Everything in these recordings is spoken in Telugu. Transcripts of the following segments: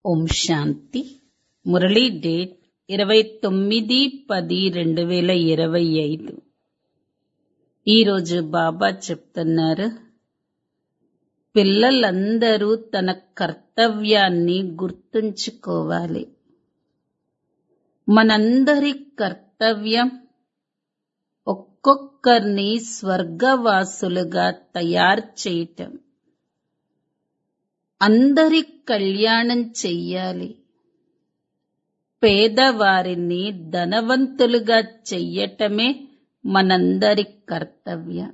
ఓం శాంతి మురళీ డేట్ ఇరవై తొమ్మిది పది రెండు వేల ఇరవై ఐదు ఈరోజు బాబా చెప్తున్నారు పిల్లలందరూ తన కర్తవ్యాన్ని గుర్తుంచుకోవాలి మనందరి కర్తవ్యం ఒక్కొక్కరిని స్వర్గవాసులుగా తయారు చేయటం అందరి కళ్యాణం చెయ్యాలి పేదవారిని ధనవంతులుగా చెయ్యటమే మనందరి కర్తవ్యం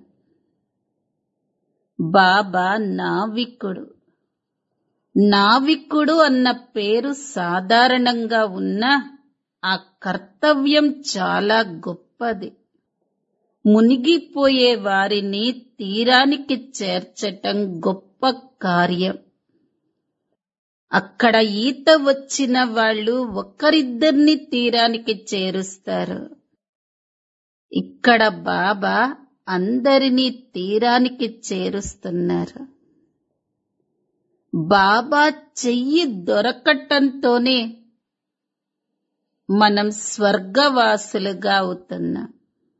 బాబా నావికుడు నావికుడు అన్న పేరు సాధారణంగా ఉన్న ఆ కర్తవ్యం చాలా గొప్పది మునిగిపోయే వారిని తీరానికి చేర్చటం గొప్ప కార్యం అక్కడ ఈత వచ్చిన వాళ్ళు ఒకరిద్దరిని తీరానికి చేరుస్తారు ఇక్కడ బాబా అందరినీ తీరానికి చేరుస్తున్నారు బాబా చెయ్యి దొరకటంతోనే మనం స్వర్గవాసులుగా అవుతున్నాం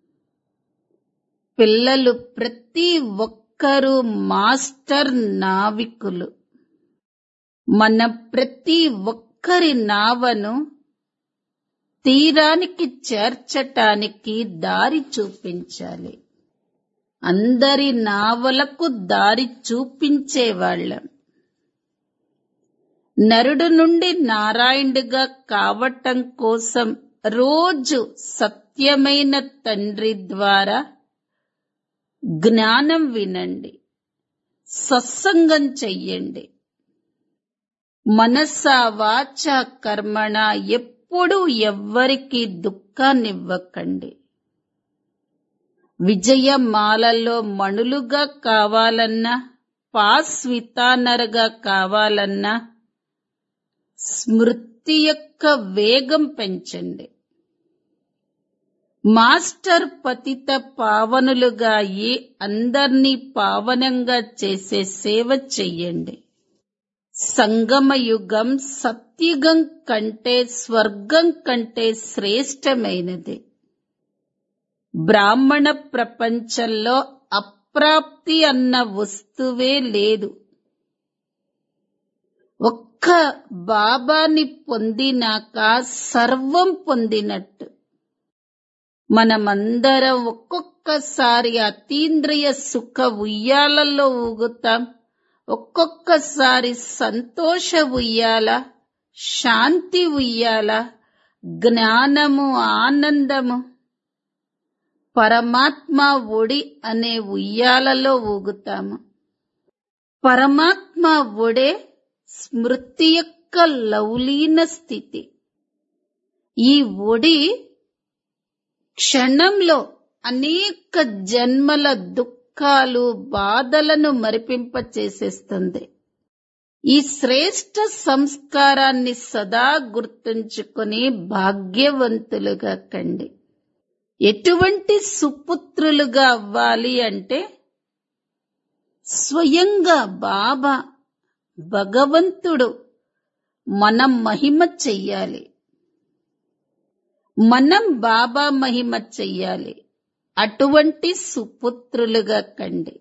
పిల్లలు ప్రతి ఒక్కరూ మాస్టర్ నావికులు మన ప్రతి ఒక్కరి నావను తీరానికి చేర్చటానికి దారి చూపించాలి అందరి నావలకు దారి చూపించేవాళ్ళం నరుడు నుండి నారాయణుడిగా కావటం కోసం రోజు సత్యమైన తండ్రి ద్వారా జ్ఞానం వినండి సత్సంగం చెయ్యండి మనస వాచ కర్మణ ఎప్పుడు ఎవ్వరికి దుఃఖాన్నివ్వకండి విజయమాలలో మణులుగా కావాలన్నా పాస్వితానరగా కావాలన్నా స్మృతి యొక్క వేగం పెంచండి మాస్టర్ పతిత పావనులుగా అయి అందర్నీ పావనంగా చేసే సేవ చెయ్యండి సంగమ యుగం సత్యుగం కంటే స్వర్గం కంటే శ్రేష్టమైనది బ్రాహ్మణ ప్రపంచంలో అప్రాప్తి అన్న వస్తువే లేదు ఒక్క బాబాని పొందినాక సర్వం పొందినట్టు మనమందరం ఒక్కొక్కసారి అతీంద్రియ సుఖ ఉయ్యాలలో ఊగుతాం ఒక్కొక్కసారి సంతోష ఉయ్యాల శాంతి ఉయ్యాల జ్ఞానము ఆనందము పరమాత్మ ఒడి అనే ఉయ్యాలలో ఊగుతాము పరమాత్మ ఒడే స్మృతి యొక్క లౌలీన స్థితి ఈ ఒడి క్షణంలో అనేక జన్మల దుఃఖాలు బాధలను మరిపింప చేసేస్తుంది ఈ శ్రేష్ట సంస్కారాన్ని సదా గుర్తుంచుకొని భాగ్యవంతులుగా కండి ఎటువంటి సుపుత్రులుగా అవ్వాలి అంటే స్వయంగా బాబా భగవంతుడు మనం మహిమ చెయ్యాలి మనం బాబా మహిమ చెయ్యాలి అటువంటి సుపుత్రులుగా కండి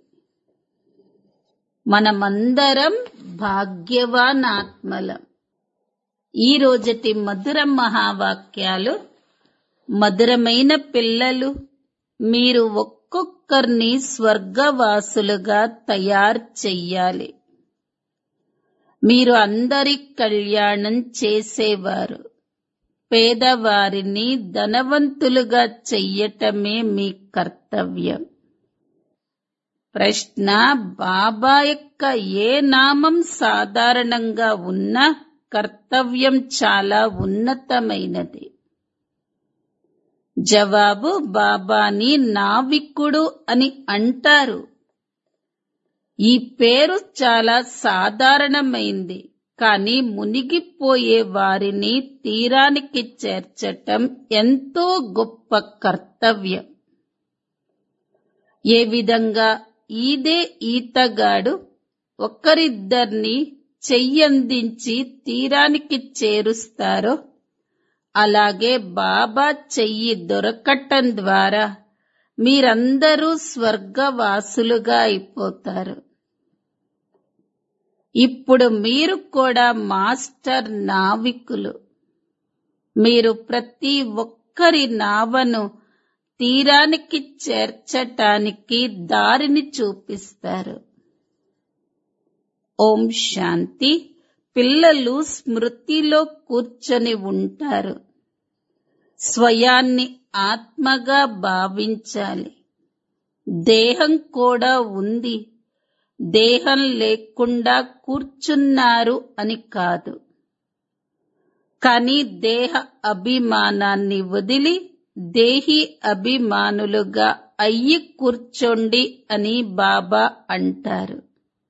మనమందరం భాగ్యవాన్ ఆత్మలం ఈ రోజటి మధుర మహావాక్యాలు మధురమైన పిల్లలు మీరు ఒక్కొక్కరిని స్వర్గవాసులుగా తయారు చెయ్యాలి మీరు అందరి కళ్యాణం చేసేవారు పేదవారిని ధనవంతులుగా చెయ్యటమే మీ కర్తవ్యం ప్రశ్న బాబా యొక్క ఏ నామం సాధారణంగా ఉన్నా కర్తవ్యం చాలా ఉన్నతమైనది జవాబు బాబాని నావికుడు అని అంటారు ఈ పేరు చాలా సాధారణమైంది కానీ మునిగిపోయే వారిని తీరానికి చేర్చటం ఎంతో గొప్ప కర్తవ్యం ఏ విధంగా ఈదే ఈతగాడు ఒకరిద్దరిని చెయ్యందించి తీరానికి చేరుస్తారో అలాగే బాబా చెయ్యి దొరకటం ద్వారా మీరందరూ స్వర్గవాసులుగా అయిపోతారు ఇప్పుడు మీరు కూడా మాస్టర్ నావికులు మీరు ప్రతి ఒక్కరి నావను తీరానికి చేర్చటానికి దారిని చూపిస్తారు ఓం శాంతి పిల్లలు స్మృతిలో కూర్చొని ఉంటారు స్వయాన్ని ఆత్మగా భావించాలి దేహం కూడా ఉంది దేహం లేకుండా కూర్చున్నారు అని కాదు కానీ దేహ అభిమానాన్ని వదిలి దేహి అభిమానులుగా అయ్యి కూర్చోండి అని బాబా అంటారు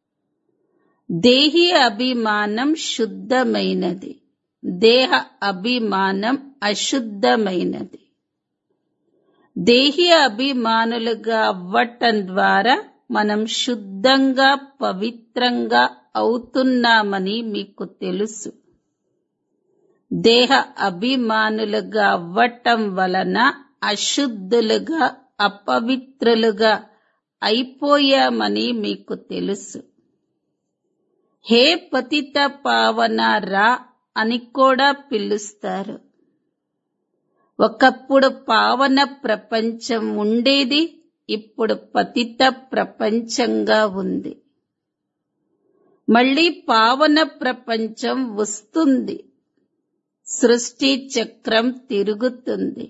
దేహి అభిమానం శుద్ధమైనది దేహ అభిమానం అశుద్ధమైనది దేహి అభిమానులుగా అవ్వటం ద్వారా మనం శుద్ధంగా పవిత్రంగా అవుతున్నామని మీకు తెలుసు దేహ అభిమానులుగా అవ్వటం వలన అశుద్ధులుగా అపవిత్రులుగా అయిపోయామని మీకు తెలుసు హే పతిత పావన రా అని కూడా పిలుస్తారు ఒకప్పుడు పావన ప్రపంచం ఉండేది ఇప్పుడు పతిత ప్రపంచంగా ఉంది మళ్ళీ పావన ప్రపంచం వస్తుంది సృష్టి చక్రం తిరుగుతుంది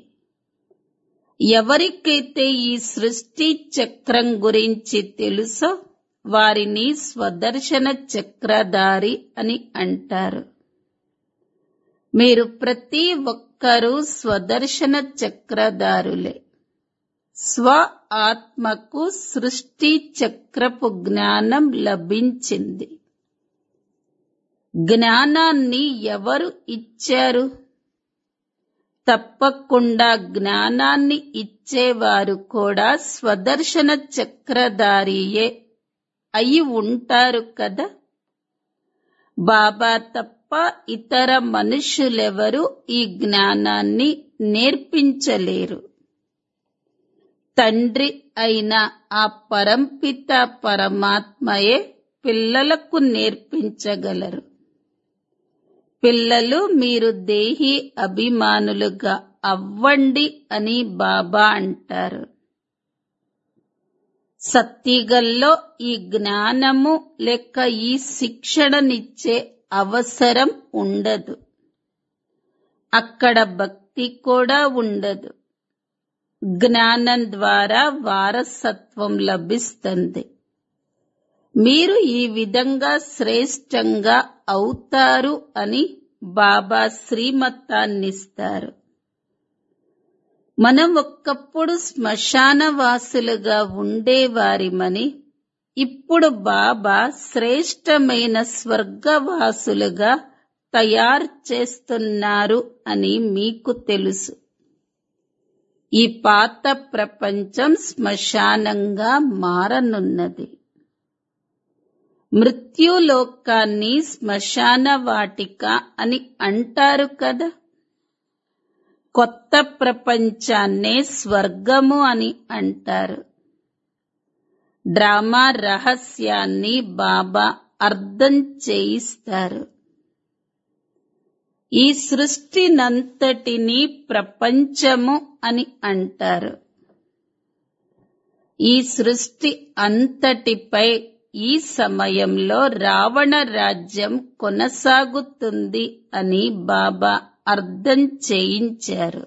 ఎవరికైతే ఈ సృష్టి చక్రం గురించి తెలుసో వారిని స్వదర్శన చక్రధారి అని అంటారు మీరు ప్రతి ఒక్కరూ స్వదర్శన చక్రధారులే స్వ ఆత్మకు సృష్టి చక్రపు జ్ఞానం లభించింది జ్ఞానాన్ని ఎవరు ఇచ్చారు తప్పకుండా జ్ఞానాన్ని ఇచ్చేవారు కూడా స్వదర్శన చక్రధారియే అయి ఉంటారు కదా బాబా తప్ప ఇతర మనుషులెవరు ఈ జ్ఞానాన్ని నేర్పించలేరు తండ్రి అయిన ఆ పరంపిత పరమాత్మయే పిల్లలకు నేర్పించగలరు పిల్లలు మీరు దేహి అభిమానులుగా అవ్వండి అని బాబా అంటారు సత్తిగల్లో ఈ జ్ఞానము లేక ఈ శిక్షణనిచ్చే అవసరం ఉండదు అక్కడ భక్తి కూడా ఉండదు జ్ఞానం ద్వారా వారసత్వం లభిస్తుంది మీరు ఈ విధంగా శ్రేష్టంగా అవుతారు అని బాబా శ్రీమతాన్నిస్తారు మనం ఒక్కప్పుడు శ్మశానవాసులుగా ఉండేవారిమని ఇప్పుడు బాబా శ్రేష్టమైన స్వర్గవాసులుగా తయారు చేస్తున్నారు అని మీకు తెలుసు ఈ పాత ప్రపంచం శ్మశానంగా మారనున్నది మృత్యులోకాన్ని శ్మశాన వాటిక అని అంటారు కదా కొత్త ప్రపంచాన్నే స్వర్గము అని అంటారు డ్రామా రహస్యాన్ని బాబా అర్థం చేయిస్తారు ఈ సృష్టినంతటిని ప్రపంచము అని అంటారు ఈ సృష్టి అంతటిపై ఈ సమయంలో రావణ రాజ్యం కొనసాగుతుంది అని బాబా అర్థం చేయించారు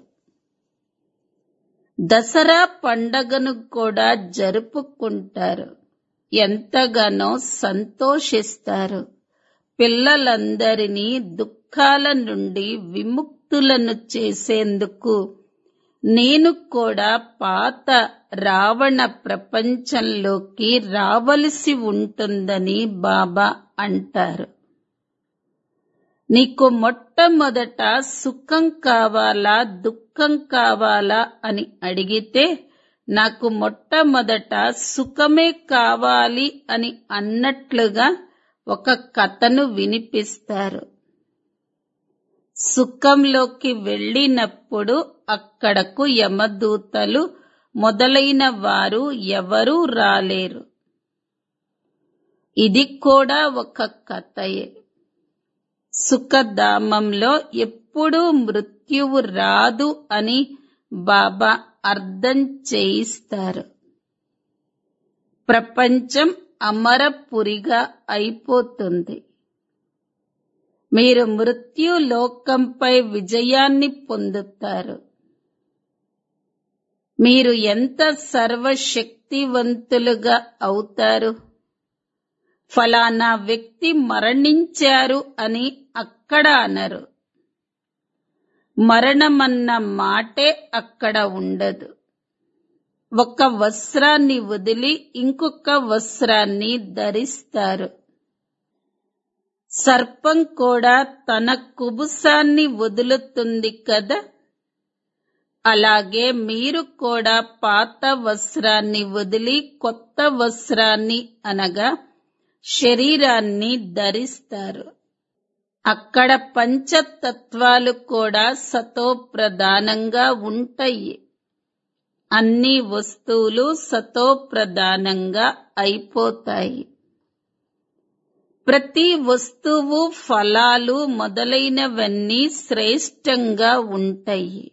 దసరా పండగను కూడా జరుపుకుంటారు ఎంతగానో సంతోషిస్తారు పిల్లలందరినీ దుఃఖాల నుండి విముక్తులను చేసేందుకు నేను కూడా పాత రావణ ప్రపంచంలోకి రావలసి ఉంటుందని బాబా అంటారు నీకు మొట్టమొదట సుఖం కావాలా దుఃఖం కావాలా అని అడిగితే నాకు మొట్టమొదట సుఖమే కావాలి అని అన్నట్లుగా ఒక కథను వినిపిస్తారు సుఖంలోకి వెళ్ళినప్పుడు అక్కడకు యమదూతలు మొదలైన వారు ఎవరూ రాలేరు ఇది కూడా ఒక కథయే సుఖధామంలో ఎప్పుడూ మృత్యువు రాదు అని బాబా అర్థం చేయిస్తారు ప్రపంచం అమరపురిగా అయిపోతుంది మీరు మృత్యు లోకంపై విజయాన్ని పొందుతారు మీరు ఎంత సర్వశక్తివంతులుగా అవుతారు ఫలానా వ్యక్తి మరణించారు అని అక్కడ అనరు మరణమన్న మాటే అక్కడ ఉండదు ఒక వస్త్రాన్ని వదిలి ఇంకొక వస్త్రాన్ని ధరిస్తారు సర్పం కూడా తన కుబుసాన్ని వదులుతుంది కదా అలాగే మీరు కూడా పాత వస్త్రాన్ని వదిలి కొత్త వస్త్రాన్ని అనగా శరీరాన్ని ధరిస్తారు అక్కడ పంచతత్వాలు కూడా సతో ప్రధానంగా ఉంటాయి అన్ని వస్తువులు సతో ప్రధానంగా అయిపోతాయి ప్రతి వస్తువు ఫలాలు మొదలైనవన్నీ శ్రేష్టంగా ఉంటాయి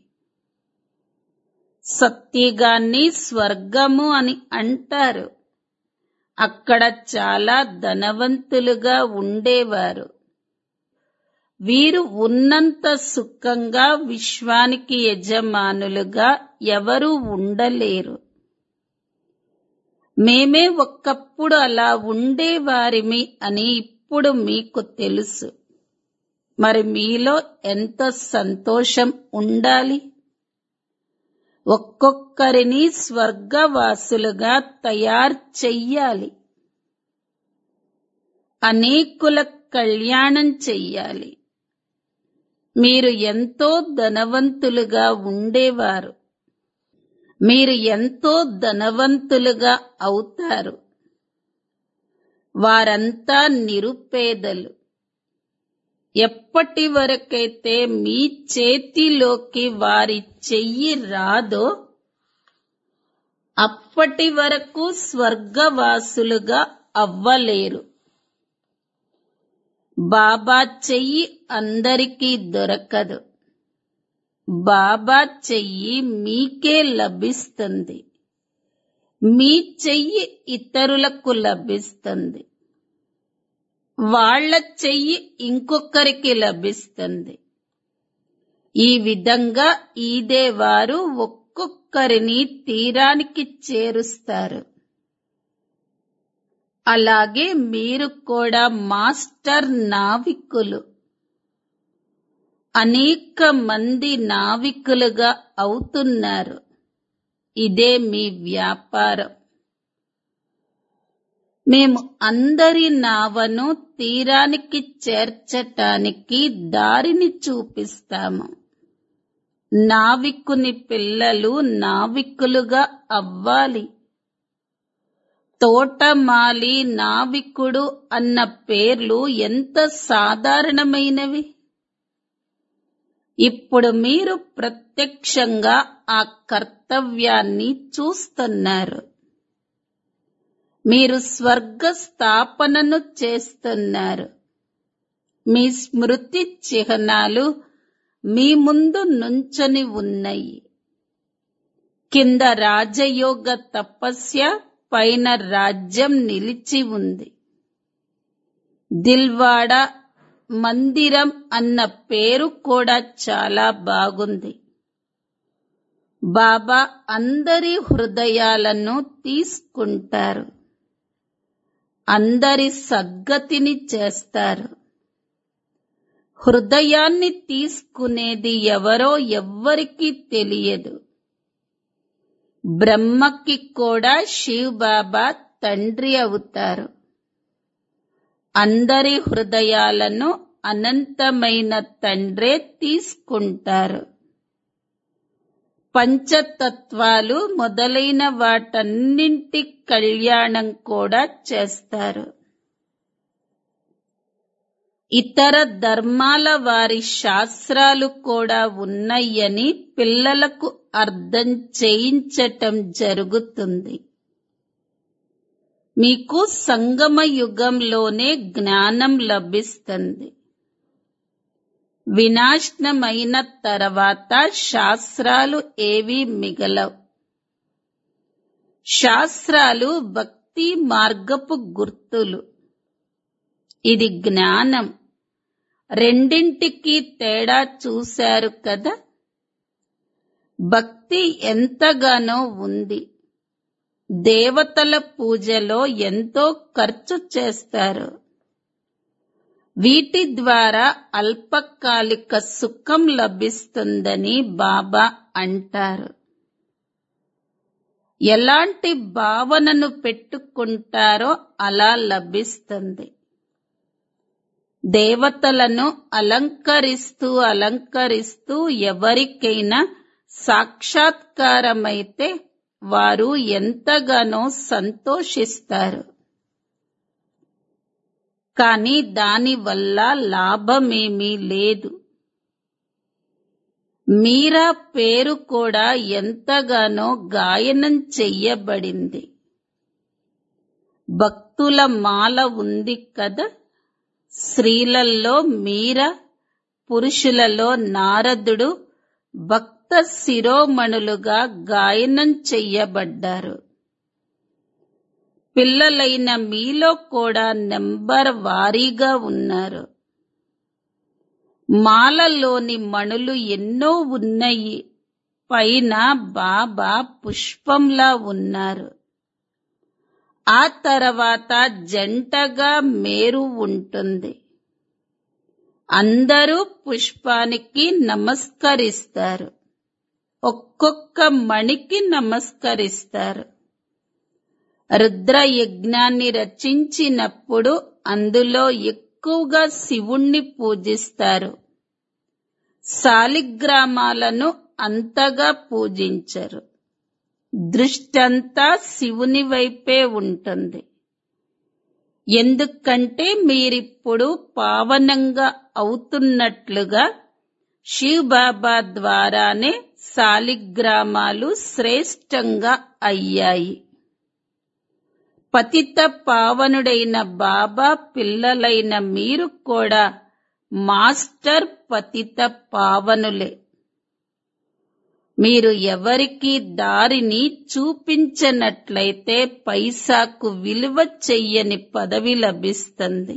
సత్యగాన్ని స్వర్గము అని అంటారు అక్కడ చాలా ధనవంతులుగా ఉండేవారు వీరు ఉన్నంత సుఖంగా విశ్వానికి యజమానులుగా ఎవరూ ఉండలేరు మేమే ఒక్కప్పుడు అలా ఉండేవారిమి అని ఇప్పుడు మీకు తెలుసు మరి మీలో ఎంత సంతోషం ఉండాలి ఒక్కొక్కరిని స్వర్గవాసులుగా తయారు చెయ్యాలి అనేకుల కళ్యాణం చెయ్యాలి మీరు ఎంతో ధనవంతులుగా ఉండేవారు మీరు ఎంతో ధనవంతులుగా అవుతారు వారంతా నిరుపేదలు ఎప్పటి వరకైతే మీ చేతిలోకి వారి చెయ్యి రాదో అప్పటి వరకు స్వర్గవాసులుగా అవ్వలేరు బాబా చెయ్యి అందరికీ దొరకదు బాబా చెయ్యి మీకే లభిస్తుంది మీ చెయ్యి ఇతరులకు లభిస్తుంది వాళ్ళ చెయ్యి ఇంకొకరికి లభిస్తుంది ఈ విధంగా ఈదే వారు ఒక్కొక్కరిని తీరానికి చేరుస్తారు అలాగే మీరు కూడా మాస్టర్ నావికులు అనేక మంది నావికులుగా అవుతున్నారు ఇదే మీ వ్యాపారం మేము అందరి నావను తీరానికి చేర్చటానికి దారిని చూపిస్తాము నావికుని పిల్లలు నావికులుగా అవ్వాలి తోటమాలి నావికుడు అన్న పేర్లు ఎంత సాధారణమైనవి ఇప్పుడు మీరు ప్రత్యక్షంగా ఆ కర్తవ్యాన్ని చూస్తున్నారు మీరు స్వర్గ స్థాపనను చేస్తున్నారు మీ స్మృతి చిహ్నాలు మీ ముందు నుంచొని ఉన్నాయి కింద రాజయోగ తపస్య పైన రాజ్యం నిలిచి ఉంది దిల్వాడా మందిరం అన్న పేరు కూడా చాలా బాగుంది బాబా అందరి హృదయాలను తీసుకుంటారు అందరి సద్గతిని చేస్తారు హృదయాన్ని తీసుకునేది ఎవరో ఎవ్వరికీ తెలియదు బ్రహ్మకి కూడా శివ్ బాబా తండ్రి అవుతారు అందరి హృదయాలను అనంతమైన తండ్రే తీసుకుంటారు పంచతత్వాలు మొదలైన వాటన్నింటి కళ్యాణం కూడా చేస్తారు ఇతర ధర్మాల వారి శాస్త్రాలు కూడా ఉన్నాయని పిల్లలకు అర్థం చేయించటం జరుగుతుంది మీకు సంగమ యుగంలోనే జ్ఞానం లభిస్తుంది వినాశనమైన తర్వాత శాస్త్రాలు ఏవీ మిగలవు శాస్త్రాలు భక్తి మార్గపు గుర్తులు ఇది జ్ఞానం రెండింటికి తేడా చూశారు కదా భక్తి ఎంతగానో ఉంది దేవతల పూజలో ఎంతో ఖర్చు చేస్తారు వీటి ద్వారా అల్పకాలిక సుఖం లభిస్తుందని బాబా అంటారు ఎలాంటి భావనను పెట్టుకుంటారో అలా లభిస్తుంది దేవతలను అలంకరిస్తూ అలంకరిస్తూ ఎవరికైనా సాక్షాత్కారమైతే వారు ఎంతగానో సంతోషిస్తారు కానీ దానివల్ల లాభమేమీ లేదు మీరా పేరు కూడా ఎంతగానో గాయనం చెయ్యబడింది భక్తుల మాల ఉంది కదా స్త్రీలలో మీర పురుషులలో నారదుడు భక్త శిరోమణులుగా గాయనం చెయ్యబడ్డారు పిల్లలైన మీలో కూడా నెంబర్ వారీగా ఉన్నారు మాలలోని మణులు ఎన్నో ఉన్నాయి పైన బాబా పుష్పంలా ఉన్నారు ఆ తర్వాత జంటగా మేరు ఉంటుంది అందరూ పుష్పానికి నమస్కరిస్తారు ఒక్కొక్క మణికి నమస్కరిస్తారు రుద్ర యజ్ఞాన్ని రచించినప్పుడు అందులో ఎక్కువగా శివుణ్ణి పూజిస్తారు శాలిగ్రామాలను అంతగా పూజించరు దృష్టంతా శివుని వైపే ఉంటుంది ఎందుకంటే మీరిప్పుడు పావనంగా అవుతున్నట్లుగా శివ్ బాబా ద్వారానే శాలిగ్రామాలు శ్రేష్టంగా అయ్యాయి పతిత పావనుడైన బాబా పిల్లలైన మీరు కూడా మాస్టర్ పతిత పావనులే మీరు ఎవరికి దారిని చూపించనట్లయితే పైసాకు విలువ చెయ్యని పదవి లభిస్తుంది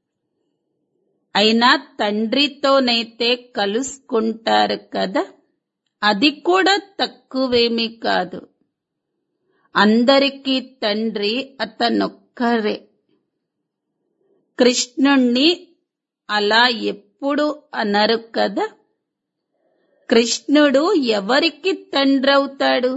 అయినా తండ్రితోనైతే కలుసుకుంటారు కదా అది కూడా తక్కువేమీ కాదు అందరికీ తండ్రి అతనొక్కరే కృష్ణుణ్ణి అలా ఎప్పుడు అనరు కదా కృష్ణుడు ఎవరికి తండ్రవుతాడు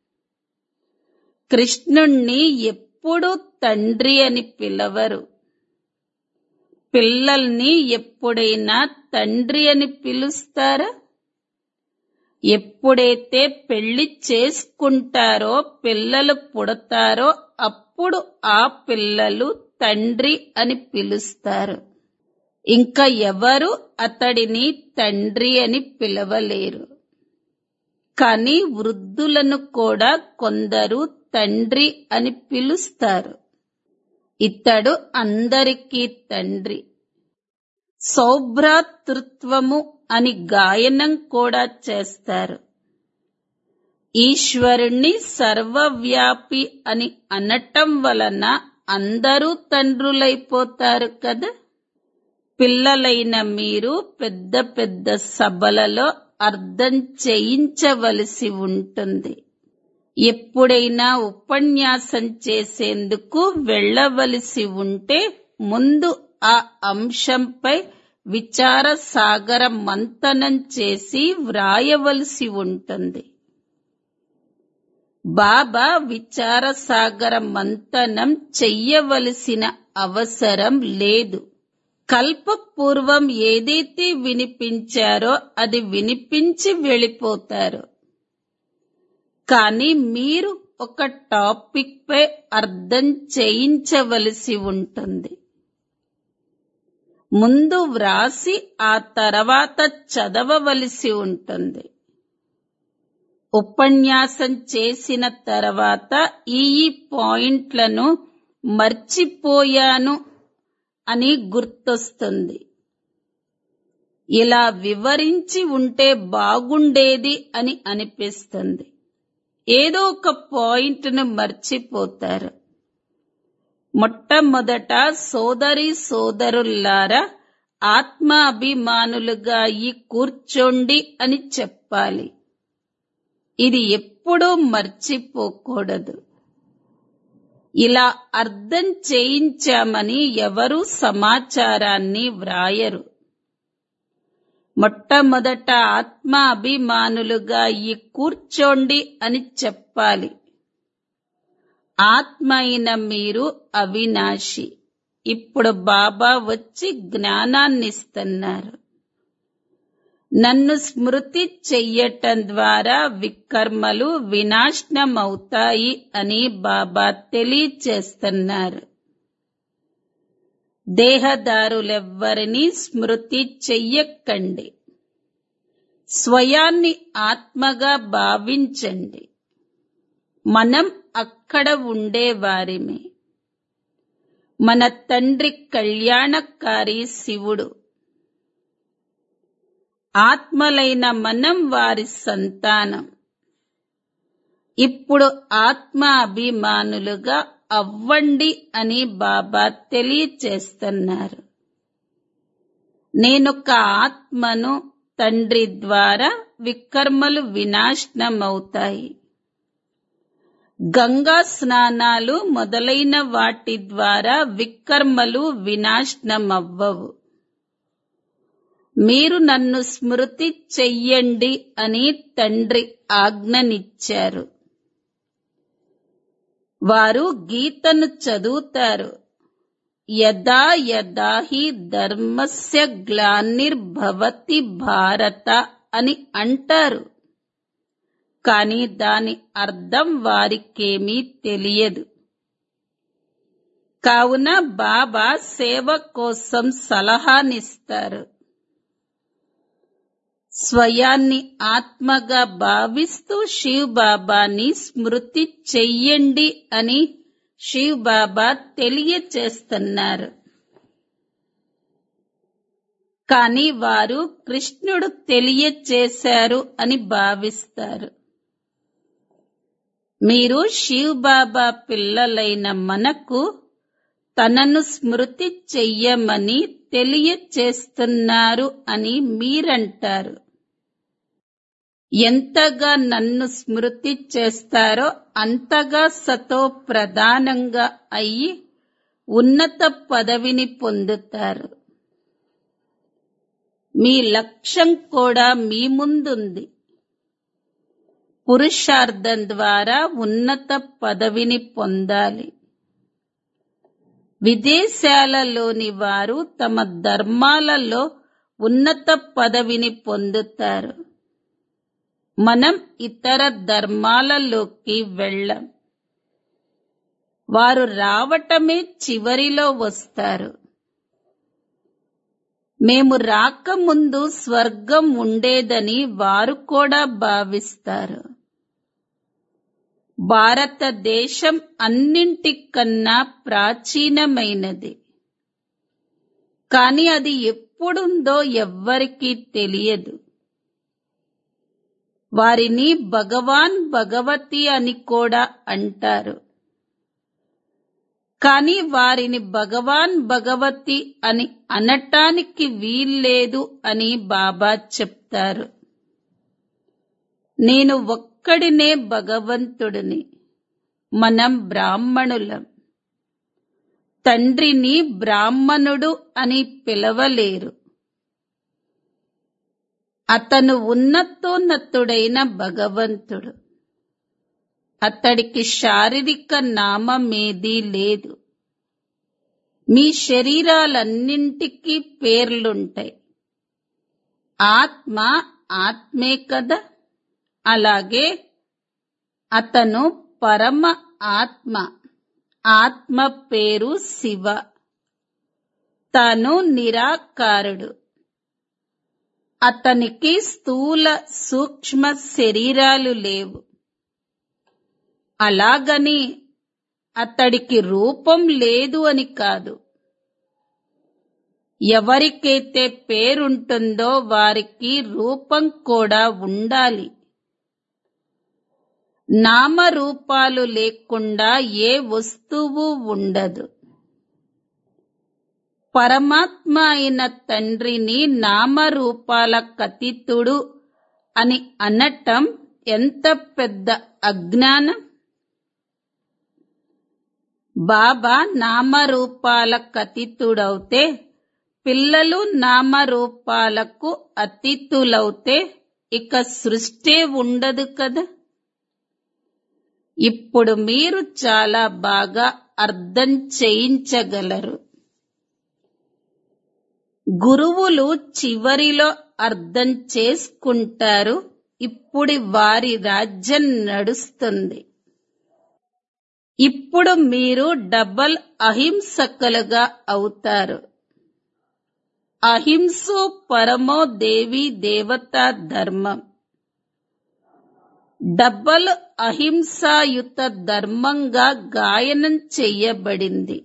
కృష్ణుణ్ణి ఎప్పుడు తండ్రి అని పిలవరు పిల్లల్ని ఎప్పుడైనా తండ్రి అని పిలుస్తారా ఎప్పుడైతే పెళ్లి చేసుకుంటారో పిల్లలు పుడతారో అప్పుడు ఆ పిల్లలు తండ్రి అని పిలుస్తారు ఇంకా ఎవరు అతడిని తండ్రి అని పిలవలేరు కానీ వృద్ధులను కూడా కొందరు తండ్రి అని పిలుస్తారు ఇతడు అందరికీ తండ్రి సౌభ్రాతృత్వము అని గాయనం కూడా చేస్తారు ఈశ్వరుణ్ణి సర్వవ్యాపి అని అనటం వలన అందరూ తండ్రులైపోతారు కదా పిల్లలైన మీరు పెద్ద పెద్ద సభలలో అర్థం చేయించవలసి ఉంటుంది ఎప్పుడైనా ఉపన్యాసం చేసేందుకు వెళ్ళవలసి ఉంటే ముందు ఆ అంశంపై విచార సాగర మంతనం చేసి వ్రాయవలసి ఉంటుంది బాబా విచార సాగర మంతనం చెయ్యవలసిన అవసరం లేదు కల్పపూర్వం ఏదైతే వినిపించారో అది వినిపించి వెళ్ళిపోతారు కానీ మీరు ఒక టాపిక్ పై అర్థం చేయించవలసి ఉంటుంది ముందు వ్రాసి ఆ తర్వాత చదవవలసి ఉంటుంది ఉపన్యాసం చేసిన తర్వాత ఈ ఈ పాయింట్లను మర్చిపోయాను అని గుర్తొస్తుంది ఇలా వివరించి ఉంటే బాగుండేది అని అనిపిస్తుంది ఏదో ఒక పాయింట్ను మర్చిపోతారు మొట్టమొదట సోదరి సోదరుల్లారా ఆత్మ అభిమానులుగా ఈ కూర్చోండి అని చెప్పాలి ఇది ఎప్పుడూ మర్చిపోకూడదు ఇలా అర్థం చేయించామని ఎవరూ సమాచారాన్ని వ్రాయరు మొట్టమొదట ఆత్మ అభిమానులుగా ఈ కూర్చోండి అని చెప్పాలి ఆత్మ అయిన మీరు అవినాశి ఇప్పుడు బాబా వచ్చి జ్ఞానాన్నిస్తున్నారు నన్ను స్మృతి చెయ్యటం ద్వారా వికర్మలు వినాశనమవుతాయి అని బాబా తెలియచేస్తున్నారు దేహదారులెవ్వరినీ స్మృతి చెయ్యకండి స్వయాన్ని ఆత్మగా భావించండి మనం అక్కడ ఉండేవారిమే మన తండ్రి కళ్యాణకారి శివుడు ఆత్మలైన మనం వారి సంతానం ఇప్పుడు ఆత్మ అభిమానులుగా అవ్వండి అని బాబా తెలియచేస్తున్నారు నేనొక ఆత్మను తండ్రి ద్వారా వికర్మలు వినాశనమవుతాయి గంగా స్నానాలు మొదలైన వాటి ద్వారా వికర్మలు వినాశనమవ్వవు మీరు నన్ను స్మృతి చెయ్యండి అని తండ్రి ఆజ్ఞనిచ్చారు వారు గీతను చదువుతారు యదా యదా హి ధర్మస్య గ్లానిర్భవతి భారత అని అంటారు కానీ దాని అర్థం వారికేమీ తెలియదు కావున బాబా సేవ కోసం సలహానిస్తారు స్వయాన్ని ఆత్మగా భావిస్తూ శివ్ బాబాని స్మృతి చెయ్యండి అని శివ్ బాబా తెలియచేస్తున్నారు కానీ వారు కృష్ణుడు తెలియచేశారు అని భావిస్తారు మీరు శివ్ బాబా పిల్లలైన మనకు తనను స్మృతి చెయ్యమని తెలియచేస్తున్నారు అని మీరంటారు ఎంతగా నన్ను స్మృతి చేస్తారో అంతగా సతో ప్రధానంగా అయ్యి ఉన్నత పదవిని పొందుతారు మీ లక్ష్యం కూడా మీ ముందుంది పురుషార్థం ద్వారా ఉన్నత పదవిని పొందాలి విదేశాలలోని వారు తమ ధర్మాలలో ఉన్నత పదవిని పొందుతారు మనం ఇతర ధర్మాలలోకి వెళ్ళం వారు రావటమే చివరిలో వస్తారు మేము రాకముందు స్వర్గం ఉండేదని వారు కూడా భావిస్తారు భారతదేశం అన్నింటికన్నా ప్రాచీనమైనది కాని అది ఎప్పుడుందో ఎవ్వరికీ తెలియదు వారిని భగవాన్ భగవతి అని కూడా అంటారు కాని వారిని భగవాన్ భగవతి అని అనటానికి వీల్లేదు అని బాబా చెప్తారు నేను ఒక్కడినే భగవంతుడిని మనం బ్రాహ్మణులం తండ్రిని బ్రాహ్మణుడు అని పిలవలేరు అతను ఉన్నతోన్నతుడైన భగవంతుడు అతడికి శారీరక నామమేదీ లేదు మీ శరీరాలన్నింటికీ పేర్లుంటాయి ఆత్మ ఆత్మే కదా అలాగే అతను పరమ ఆత్మ ఆత్మ పేరు శివ తాను నిరాకారుడు అతనికి స్థూల సూక్ష్మ శరీరాలు లేవు అలాగని అతడికి రూపం లేదు అని కాదు ఎవరికైతే పేరుంటుందో వారికి రూపం కూడా ఉండాలి నామరూపాలు లేకుండా ఏ వస్తువు ఉండదు పరమాత్మ అయిన తండ్రిని నామరూపాల కతితుడు అని అనటం ఎంత పెద్ద అజ్ఞానం బాబా నామరూపాల కతితుడవుతే పిల్లలు నామరూపాలకు అతిథులవుతే ఇక సృష్టి ఉండదు కదా ఇప్పుడు మీరు చాలా బాగా అర్థం చేయించగలరు గురువులు చివరిలో అర్థం చేసుకుంటారు ఇప్పుడు వారి రాజ్యం నడుస్తుంది ఇప్పుడు మీరు డబల్ అహింసకులుగా అవుతారు అహింసో పరమో దేవి దేవతా ధర్మం డబ్బల్ అహింసాయుత ధర్మంగా గాయనం చెయ్యబడింది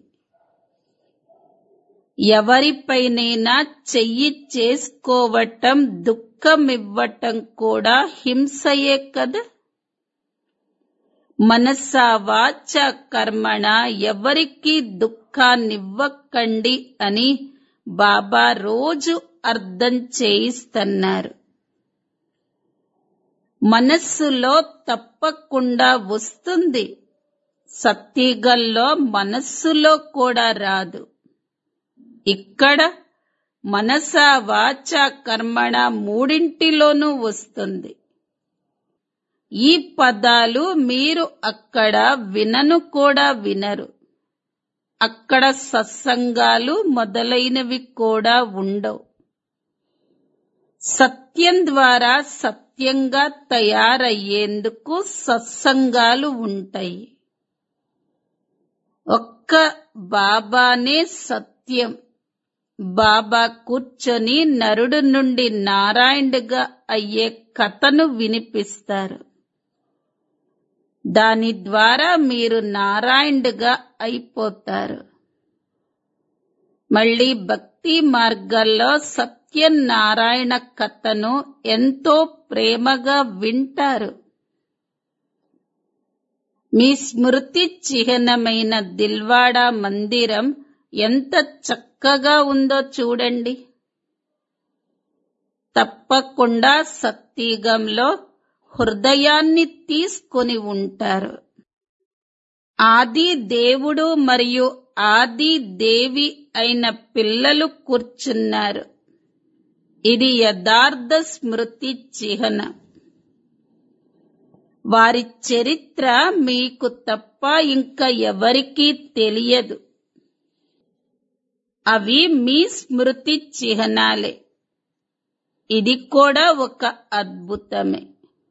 ఎవరిపైనైనా చెయ్యి చేసుకోవటం దుఃఖమివ్వటం కూడా హింసయే కదా మనసా వాచ కర్మణ ఎవరికి దుఃఖాన్నివ్వకండి అని బాబా రోజు అర్థం చేయిస్తున్నారు మనస్సులో తప్పకుండా వస్తుంది సత్యగల్లో మనస్సులో కూడా రాదు ఇక్కడ మనస వాచ కర్మణ మూడింటిలోనూ వస్తుంది ఈ పదాలు మీరు అక్కడ వినను కూడా వినరు అక్కడ సత్సంగాలు మొదలైనవి కూడా ఉండవు సత్యం ద్వారా సత్యంగా తయారయ్యేందుకు సత్సంగాలు ఉంటాయి ఒక్క బాబానే సత్యం బాబా కూర్చొని నరుడు నుండి నారాయణుడిగా అయ్యే కథను వినిపిస్తారు దాని ద్వారా మీరు నారాయణుడిగా అయిపోతారు మళ్ళీ భక్తి మార్గాల్లో సత్యనారాయణ కథను ఎంతో ప్రేమగా వింటారు మీ స్మృతి చిహ్నమైన దిల్వాడా మందిరం ఎంత చక్కగా ఉందో చూడండి తప్పకుండా సత్యగంలో హృదయాన్ని తీసుకొని ఉంటారు ఆది దేవుడు మరియు ఆది దేవి అయిన పిల్లలు కూర్చున్నారు ఇది యథార్థ స్మృతి చిహ్నం వారి చరిత్ర మీకు తప్ప ఇంకా ఎవరికీ తెలియదు అవి మీ స్మృతి చిహ్నాలే ఇది కూడా ఒక అద్భుతమే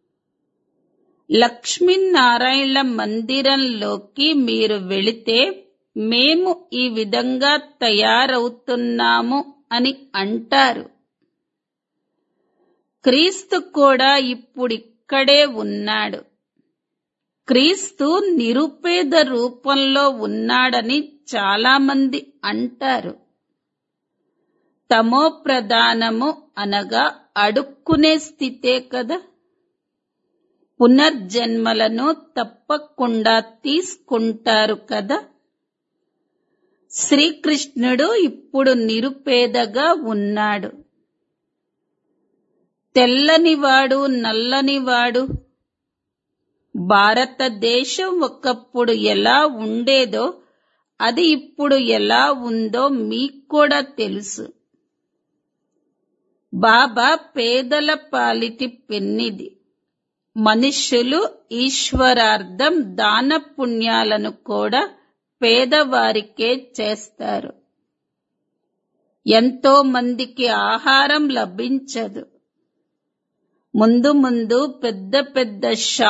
లక్ష్మీనారాయణ మందిరంలోకి మీరు వెళితే మేము ఈ విధంగా తయారవుతున్నాము అని అంటారు క్రీస్తు కూడా ఇప్పుడిక్కడే ఉన్నాడు క్రీస్తు నిరుపేద రూపంలో ఉన్నాడని చాలా మంది అంటారు తమో ప్రధానము అనగా అడుక్కునే స్థితే కదా పునర్జన్మలను తప్పకుండా తీసుకుంటారు కదా శ్రీకృష్ణుడు ఇప్పుడు నిరుపేదగా ఉన్నాడు తెల్లనివాడు నల్లనివాడు భారతదేశం ఒకప్పుడు ఎలా ఉండేదో అది ఇప్పుడు ఎలా ఉందో మీకు కూడా తెలుసు బాబా పేదల పాలిటి పెన్నిది మనుష్యులు ఈశ్వరార్థం దాన పుణ్యాలను కూడా పేదవారికే చేస్తారు ఎంతో మందికి ఆహారం లభించదు ముందు ముందు పెద్ద పెద్ద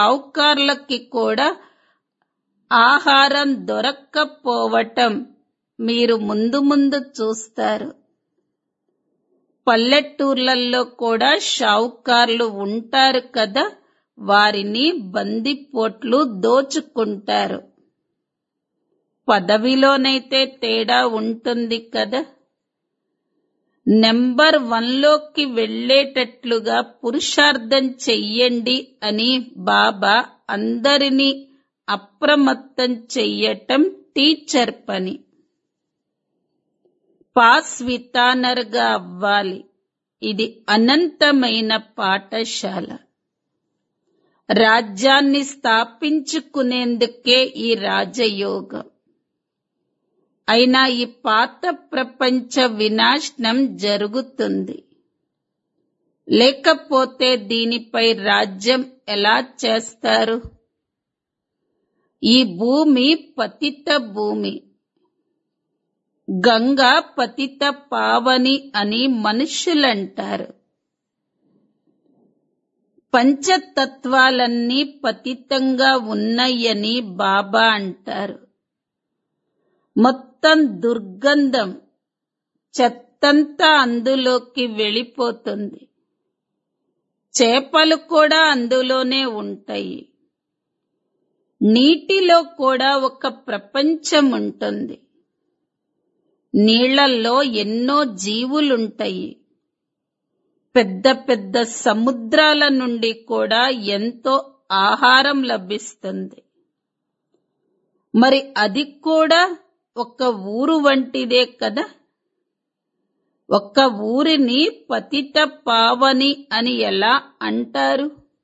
షావుకార్లకి కూడా ఆహారం దొరక్కపోవటం మీరు ముందు ముందు చూస్తారు పల్లెటూర్లలో కూడా షావుకార్లు ఉంటారు కదా వారిని బందిపోట్లు దోచుకుంటారు పదవిలోనైతే తేడా ఉంటుంది కదా నెంబర్ వన్లోకి వెళ్లేటట్లుగా పురుషార్థం చెయ్యండి అని బాబా అందరినీ అప్రమత్తం చెయ్యటం టీచర్ పని పాస్ వితానర్గా అవ్వాలి ఇది అనంతమైన పాఠశాల రాజ్యాన్ని స్థాపించుకునేందుకే ఈ రాజయోగం అయినా ఈ పాత ప్రపంచ వినాశనం జరుగుతుంది లేకపోతే దీనిపై రాజ్యం ఎలా చేస్తారు ఈ భూమి పతిత భూమి గంగా పతిత పావని అని మనుషులంటారు పంచతత్వాలన్నీ పతితంగా ఉన్నాయని బాబా అంటారు మొత్తం దుర్గంధం చెత్తంతా అందులోకి వెళ్ళిపోతుంది చేపలు కూడా అందులోనే ఉంటాయి నీటిలో కూడా ఒక ప్రపంచం ఉంటుంది నీళ్లలో ఎన్నో జీవులుంటాయి పెద్ద పెద్ద సముద్రాల నుండి కూడా ఎంతో ఆహారం లభిస్తుంది మరి అది కూడా ఒక ఊరు వంటిదే కదా ఒక్క ఊరిని పతిత పావని అని ఎలా అంటారు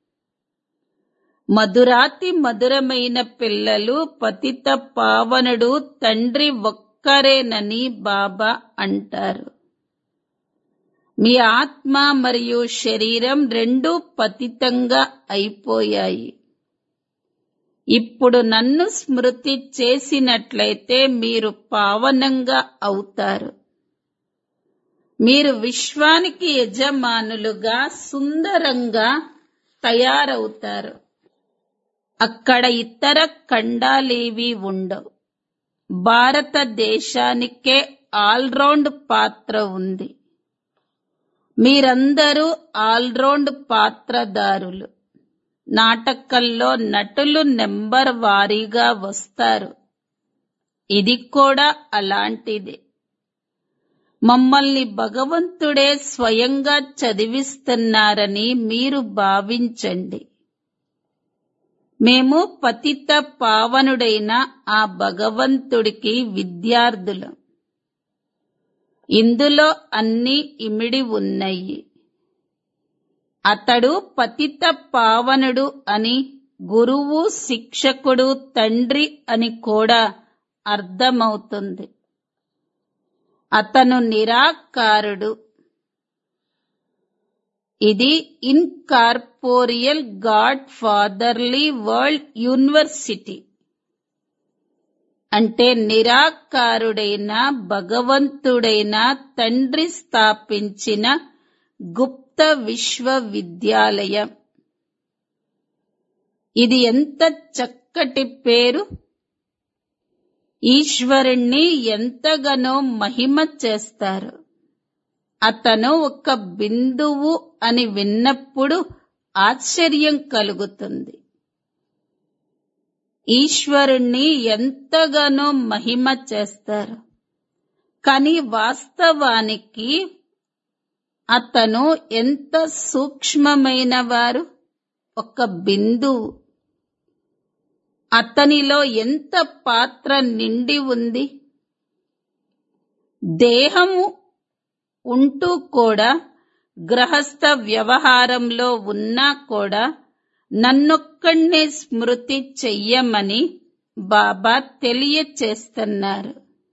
మధురాతి మధురమైన పిల్లలు పతిత పావనుడు తండ్రి ఒక్కరేనని బాబా అంటారు మీ ఆత్మ మరియు శరీరం రెండూ పతితంగా అయిపోయాయి ఇప్పుడు నన్ను స్మృతి చేసినట్లయితే మీరు పావనంగా అవుతారు మీరు విశ్వానికి యజమానులుగా సుందరంగా తయారవుతారు అక్కడ ఇతర ఖండాలేవి ఉండవు భారతదేశానికే ఆల్రౌండ్ పాత్ర ఉంది మీరందరూ ఆల్రౌండ్ పాత్రదారులు నాటకంలో నటులు నెంబర్ వారీగా వస్తారు ఇది కూడా అలాంటిదే మమ్మల్ని భగవంతుడే స్వయంగా చదివిస్తున్నారని మీరు భావించండి మేము పతిత పావనుడైన ఆ భగవంతుడికి విద్యార్థులం ఇందులో అన్ని ఇమిడి ఉన్నాయి అతడు పతిత పావనుడు అని గురువు శిక్షకుడు తండ్రి అని కూడా అర్థమవుతుంది అతను నిరాకారుడు ఇది incorporeal God fatherly world university అంటే నిరాకారుడైన భగవంతుడైన తండ్రి స్థాపించిన గుప్త విశ్వవిద్యాలయం ఇది ఎంత చక్కటి పేరు ఈశ్వరుణ్ణి ఎంతగానో మహిమ చేస్తారు అతను ఒక బిందువు అని విన్నప్పుడు ఆశ్చర్యం కలుగుతుంది ఈశ్వరుణ్ణి ఎంతగానో మహిమ చేస్తారు కానీ వాస్తవానికి అతను ఎంత సూక్ష్మమైన వారు ఒక బిందువు అతనిలో ఎంత పాత్ర నిండి ఉంది దేహము ఉంటూ కూడా గ్రహస్థ వ్యవహారంలో ఉన్నా కూడా నన్నొక్కడినే స్మృతి చెయ్యమని బాబా తెలియచేస్తున్నారు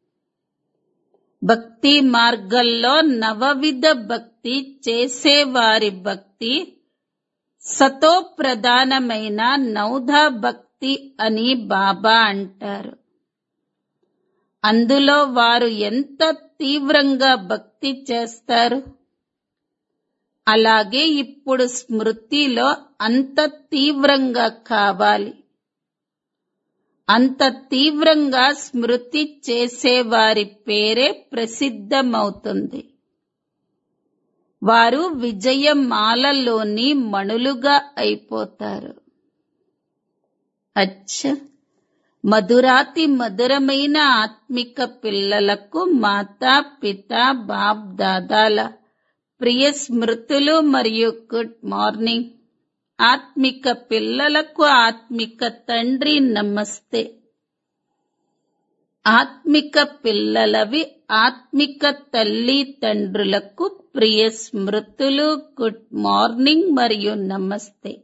భక్తి మార్గంలో నవవిధ భక్తి చేసేవారి భక్తి సతో ప్రధానమైన నౌధా భక్తి అని బాబా అంటారు అందులో వారు ఎంత తీవ్రంగా భక్తి చేస్తారు అలాగే ఇప్పుడు స్మృతిలో అంత తీవ్రంగా కావాలి అంత తీవ్రంగా స్మృతి చేసేవారి పేరే ప్రసిద్ధమవుతుంది వారు విజయమాలలోని మణులుగా అయిపోతారు అచ్చ మధురాతి మధురమైన ఆత్మిక పిల్లలకు మాతా పిత బాప్ దాదాల ప్రియ స్మృతులు మరియు గుడ్ మార్నింగ్ ఆత్మిక పిల్లలకు ఆత్మిక తండ్రి నమస్తే ఆత్మిక పిల్లలవి ఆత్మిక తల్లి తండ్రులకు ప్రియ స్మృతులు గుడ్ మార్నింగ్ మరియు నమస్తే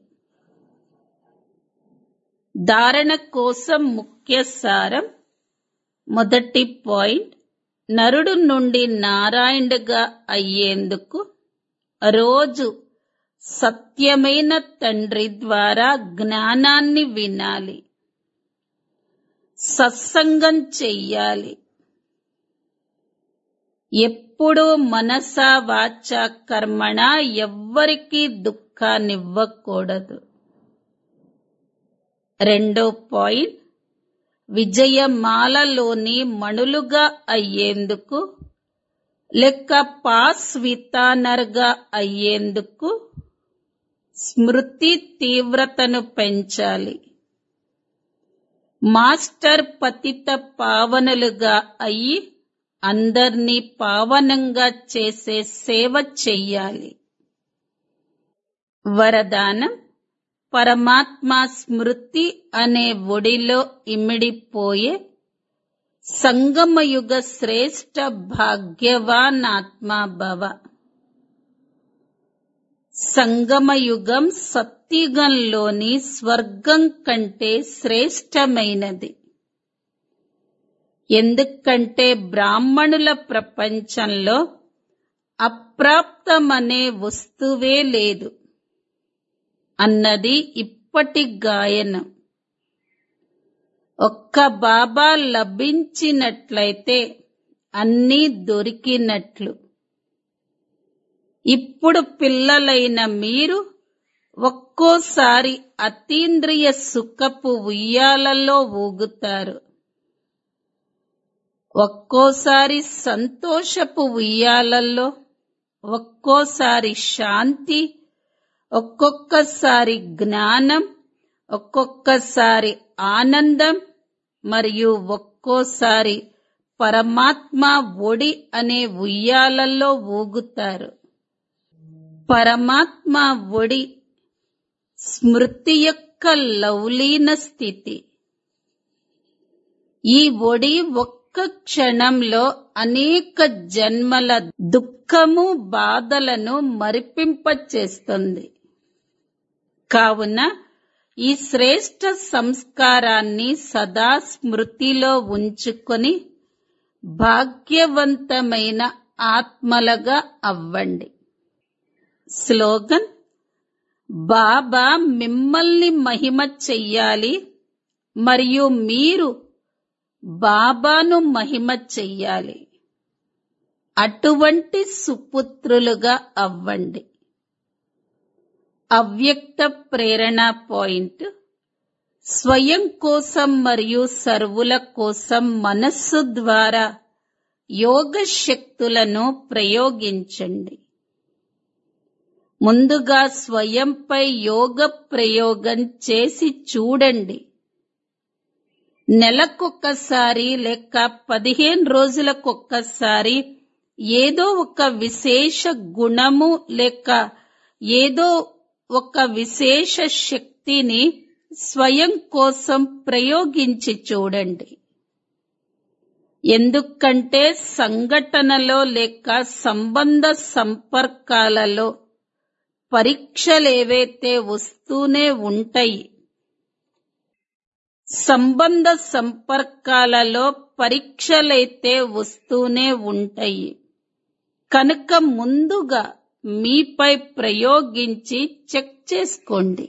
ధారణ కోసం ముఖ్య సారం మొదటి పాయింట్ నరుడు నుండి నారాయణుడుగా అయ్యేందుకు రోజు సత్యమైన తండ్రి ద్వారా జ్ఞానాన్ని వినాలి సత్సంగం చెయ్యాలి ఎప్పుడూ మనస వాచ కర్మణ ఎవ్వరికీ దుఃఖాన్నివ్వకూడదు రెండో పాయింట్ విజయమాలలోని మణులుగా అయ్యేందుకు లెక్క పాస్ వితానర్గా అయ్యేందుకు స్మృతి తీవ్రతను పెంచాలి మాస్టర్ పతిత పావనులుగా అయి అందర్నీ పావనంగా చేసే సేవ చెయ్యాలి వరదానం పరమాత్మ స్మృతి అనే ఒడిలో ఇమిడిపోయే సంగమయుగ శ్రేష్ఠ భాగ్యవాన్ ఆత్మా భవ సంగమయుగం సత్యుగంలోని స్వర్గం కంటే శ్రేష్టమైనది ఎందుకంటే బ్రాహ్మణుల ప్రపంచంలో అప్రాప్తమనే వస్తువే లేదు అన్నది ఇప్పటి గాయనం ఒక్క బాబా లభించినట్లయితే అన్నీ దొరికినట్లు ఇప్పుడు పిల్లలైన మీరు ఒక్కోసారి అతీంద్రియ సుఖపు ఉయ్యాలలో ఊగుతారు ఒక్కోసారి సంతోషపు ఉయ్యాలల్లో ఒక్కోసారి శాంతి ఒక్కొక్కసారి జ్ఞానం ఒక్కొక్కసారి ఆనందం మరియు ఒక్కోసారి పరమాత్మ ఒడి అనే ఉయ్యాలలో ఊగుతారు పరమాత్మ ఒడి స్మృతి యొక్క లౌలీన స్థితి ఈ ఒడి ఒక్క క్షణంలో అనేక జన్మల దుఃఖము బాధలను మరిపింపచేస్తుంది కావున ఈ శ్రేష్ట సంస్కారాన్ని సదా స్మృతిలో ఉంచుకొని భాగ్యవంతమైన ఆత్మలుగా అవ్వండి స్లోగన్ బాబా మిమ్మల్ని మహిమ చెయ్యాలి మరియు మీరు బాబాను మహిమ చెయ్యాలి అటువంటి సుపుత్రులుగా అవ్వండి అవ్యక్త ప్రేరణ పాయింట్ స్వయం కోసం మరియు సర్వుల కోసం మనస్సు ద్వారా యోగ శక్తులను ప్రయోగించండి ముందుగా స్వయంపై యోగ ప్రయోగం చేసి చూడండి నెలకొక్కసారి లేక పదిహేను రోజులకొక్కసారి ఏదో ఒక విశేష గుణము లేక ఏదో ఒక విశేష శక్తిని స్వయం కోసం ప్రయోగించి చూడండి ఎందుకంటే సంఘటనలో లేక సంబంధ సంపర్కాలలో పరీక్షలేవైతే వస్తూనే ఉంటాయి సంబంధ సంపర్కాలలో పరీక్షలైతే వస్తూనే ఉంటాయి కనుక ముందుగా మీపై ప్రయోగించి చెక్ చేసుకోండి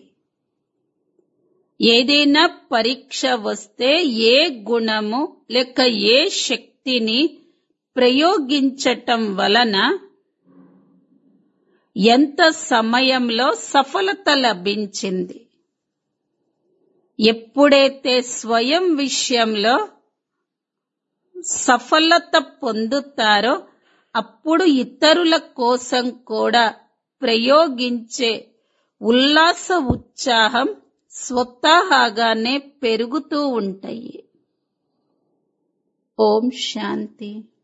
ఏదైనా పరీక్ష వస్తే ఏ గుణము లేక ఏ శక్తిని ప్రయోగించటం వలన ఎంత సమయంలో సఫలత లభించింది ఎప్పుడైతే స్వయం విషయంలో సఫలత పొందుతారో అప్పుడు ఇతరుల కోసం కూడా ప్రయోగించే ఉల్లాస ఉత్సాహం స్వతహాగానే పెరుగుతూ ఉంటాయి ఓం శాంతి